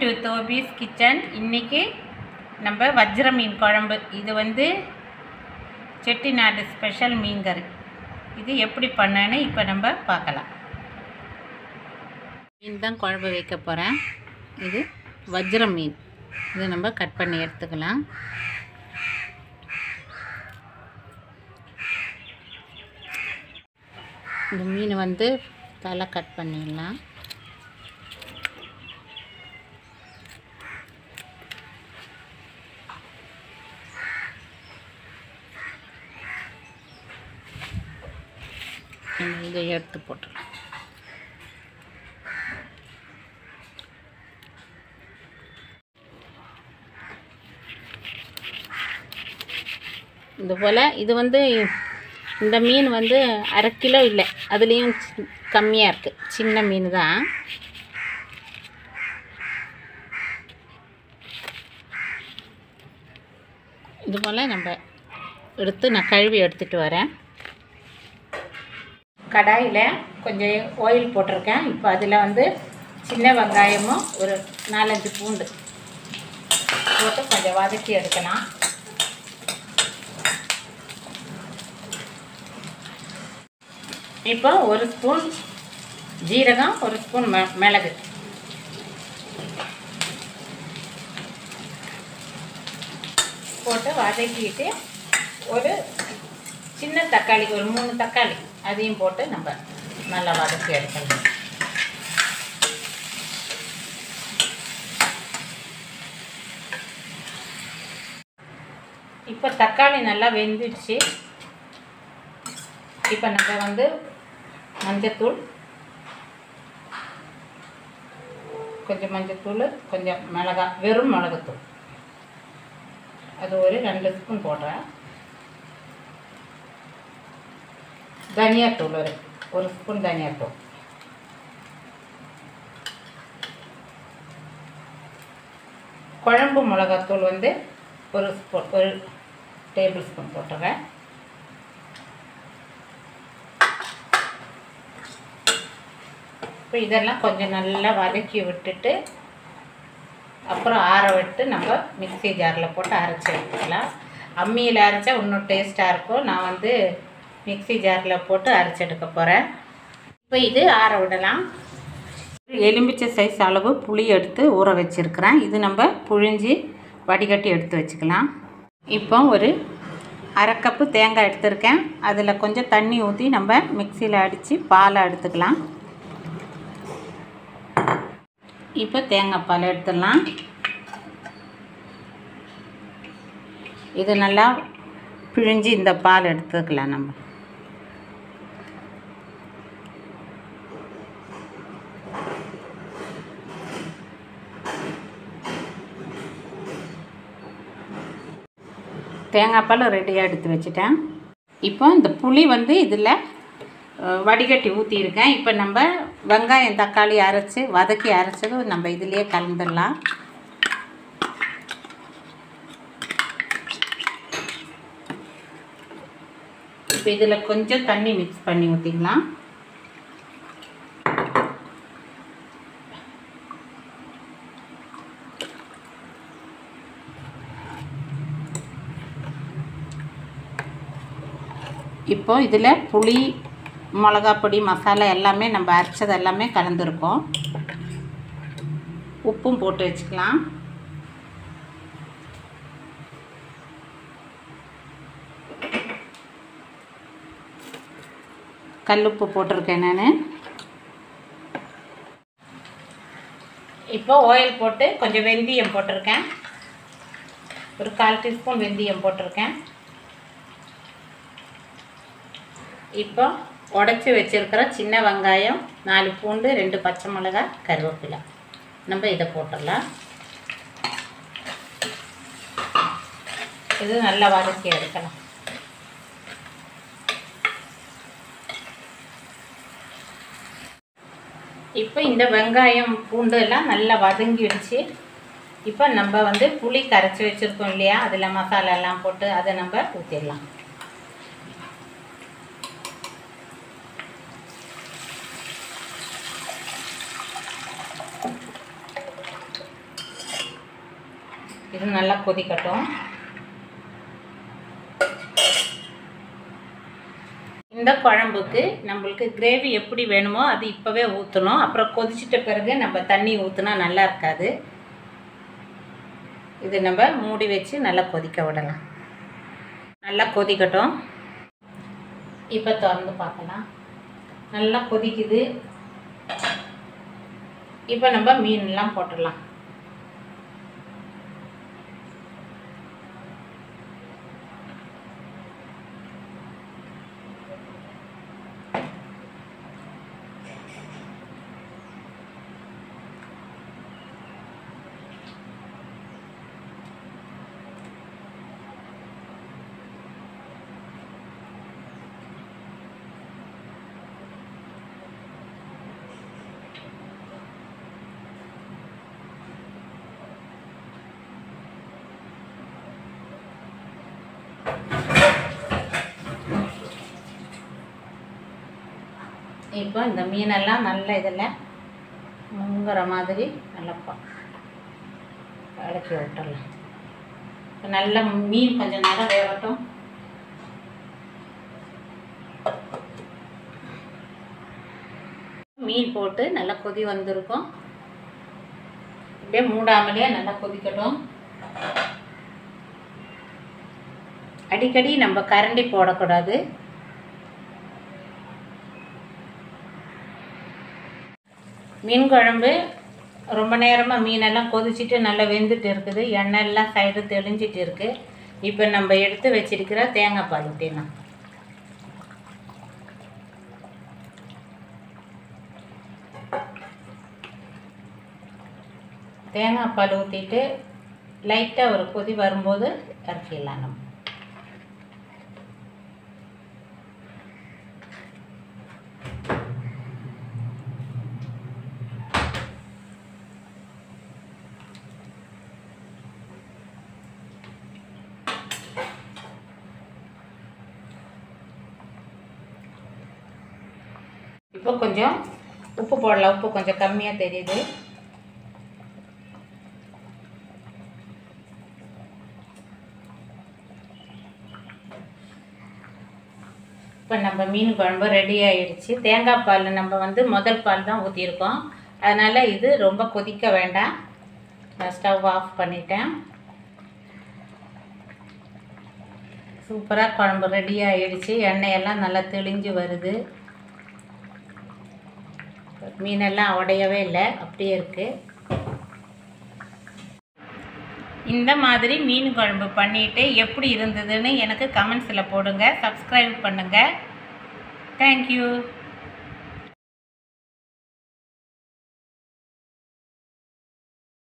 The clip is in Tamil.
தோபீஸ் கிச்சன் இன்றைக்கி நம்ம வஜ்ர மீன் குழம்பு இது வந்து செட்டிநாடு ஸ்பெஷல் மீன் கறி இது எப்படி பண்ணேன்னு இப்போ நம்ம பார்க்கலாம் மீன் தான் குழம்பு வைக்க போகிறேன் இது வஜ்ர மீன் இது நம்ம கட் பண்ணி எடுத்துக்கலாம் இந்த மீன் வந்து தலை கட் பண்ணிடலாம் இதை எடுத்து போட்டுடலாம் இது போல் இது வந்து இந்த மீன் வந்து அரை கிலோ இல்லை அதுலேயும் கம்மியாக இருக்குது சின்ன மீன் தான் இது போல் நம்ம எடுத்து நான் கழுவி எடுத்துகிட்டு வரேன் கடாயில் கொஞ்சம் ஆயில் போட்டிருக்கேன் இப்போ அதில் வந்து சின்ன வெங்காயமும் ஒரு நாலஞ்சு பூண்டு போட்டு கொஞ்சம் வதக்கி எடுக்கலாம் இப்போ ஒரு ஸ்பூன் ஜீரகம் ஒரு ஸ்பூன் ம மிளகு போட்டு வதக்கிட்டு ஒரு சின்ன தக்காளி ஒரு மூணு தக்காளி அதையும் போட்டு நம்ம நல்லா வதக்கி எடுக்கணும் இப்போ தக்காளி நல்லா வெந்துடுச்சு இப்போ நம்ம வந்து மஞ்சத்தூள் கொஞ்சம் மஞ்சத்தூள் கொஞ்சம் மிளகா வெறும் மிளகுத்தூள் அது ஒரு ரெண்டு ஸ்பூன் போடுறேன் தனியாத்தூள் ஒரு ஒரு ஸ்பூன் தனியாத்தூள் குழம்பு மிளகாத்தூள் வந்து ஒரு ஸ்பூன் ஒரு டேபிள் ஸ்பூன் போட்டுறேன் இப்போ இதெல்லாம் கொஞ்சம் நல்லா வதக்கி விட்டுட்டு அப்புறம் ஆற விட்டு நம்ம மிக்ஸி ஜாரில் போட்டு அரைச்சி எடுத்துக்கலாம் அம்மியில் அரைச்சா இன்னும் டேஸ்ட்டாக இருக்கும் நான் வந்து மிக்ஸி ஜாரில் போட்டு அரைச்சி எடுக்க போகிறேன் இப்போ இது ஆற விடலாம் எலும்பிச்சை சைஸ் அளவு புளி எடுத்து ஊற வச்சுருக்கிறேன் இது நம்ம புழிஞ்சி வடிகட்டி எடுத்து வச்சுக்கலாம் இப்போ ஒரு அரை கப்பு தேங்காய் எடுத்திருக்கேன் அதில் கொஞ்சம் தண்ணி ஊற்றி நம்ம மிக்சியில் அடித்து பாலை எடுத்துக்கலாம் இப்போ தேங்காய் பால் எடுத்துடலாம் இது நல்லா பிழிஞ்சு இந்த பால் எடுத்துக்கலாம் நம்ம தேங்காய் பால் ரெடியாக எடுத்து வச்சுட்டேன் இப்போ இந்த புளி வந்து இதில் வடிகட்டி ஊற்றியிருக்கேன் இப்போ நம்ம வெங்காயம் தக்காளி அரைச்சி வதக்கி அரைச்சதும் நம்ம இதிலே கலந்துடலாம் இப்போ இதில் கொஞ்சம் தண்ணி மிக்ஸ் பண்ணி ஊற்றிக்கலாம் இப்போ இதில் புளி மிளகா பொடி மசாலா எல்லாமே நம்ம அரைச்சது எல்லாமே கலந்துருக்கோம் உப்பும் போட்டு வச்சுக்கலாம் கல்லுப்பு போட்டிருக்கேன் நான் இப்போ ஆயில் போட்டு கொஞ்சம் வெந்தயம் போட்டிருக்கேன் ஒரு கால் டீஸ்பூன் வெந்தயம் போட்டிருக்கேன் இப்போ உடச்சி வச்சுருக்கிற சின்ன வெங்காயம் நாலு பூண்டு ரெண்டு பச்சை மிளகாய் கருவேப்பிலை நம்ம இதை போட்டுடலாம் இது நல்லா வதக்கி எடுக்கலாம் இப்போ இந்த வெங்காயம் பூண்டு எல்லாம் நல்லா வதங்கிடுச்சு இப்போ நம்ம வந்து புளி கரைச்சி வச்சுருக்கோம் இல்லையா அதில் மசாலா எல்லாம் போட்டு அதை நம்ம ஊற்றிடலாம் இது நல்லா கொதிக்கட்டும் இந்த குழம்புக்கு நம்மளுக்கு கிரேவி எப்படி வேணுமோ அது இப்போவே ஊற்றணும் அப்புறம் கொதிச்சிட்ட பிறகு நம்ம தண்ணி ஊற்றினா நல்லா இருக்காது இது நம்ம மூடி வச்சு நல்லா கொதிக்க விடலாம் நல்லா கொதிக்கட்டும் இப்போ திறந்து பார்க்கலாம் நல்லா கொதிக்குது இப்போ நம்ம மீன்லாம் போட்டுடலாம் இப்போ இந்த மீனெல்லாம் நல்ல இதில் முங்குற மாதிரி நல்லா ப- இறக்கி விட்டுடலாம் இப்போ நல்லா மீன் கொஞ்சம் நேரம் வேகட்டும் மீன் போட்டு நல்லா கொதி வந்திருக்கும் அப்படியே மூடாமலே நல்லா கொதிக்கட்டும் அடிக்கடி நம்ம கரண்டி போடக்கூடாது மீன் குழம்பு ரொம்ப நேரமாக மீனெல்லாம் கொதிச்சிட்டு நல்லா வெந்துட்டு இருக்குது எண்ணெய் எல்லாம் சைடு தெளிஞ்சிட்டு இருக்கு இப்போ நம்ம எடுத்து வச்சிருக்கிற தேங்காய் பால் ஊற்றிடலாம் தேங்காய் பால் ஊற்றிட்டு லைட்டாக ஒரு கொதி வரும்போது இறக்கிடலாம் நம்ம இப்போ கொஞ்சம் உப்பு போடலாம் உப்பு கொஞ்சம் கம்மியாக தெரியுது இப்போ நம்ம மீன் குழம்பு ரெடி ஆயிடுச்சு தேங்காய் பால் நம்ம வந்து முதல் பால் தான் ஊற்றிருக்கோம் அதனால் இது ரொம்ப கொதிக்க வேண்டாம் நான் ஸ்டவ் ஆஃப் பண்ணிட்டேன் சூப்பராக குழம்பு ரெடி ஆயிடுச்சு எண்ணெயெல்லாம் நல்லா தெளிஞ்சு வருது மீனெல்லாம் உடையவே இல்லை அப்படியே இருக்குது இந்த மாதிரி மீன் குழம்பு பண்ணிவிட்டு எப்படி இருந்ததுன்னு எனக்கு கமெண்ட்ஸில் போடுங்க சப்ஸ்கிரைப் பண்ணுங்கள் தேங்க்யூ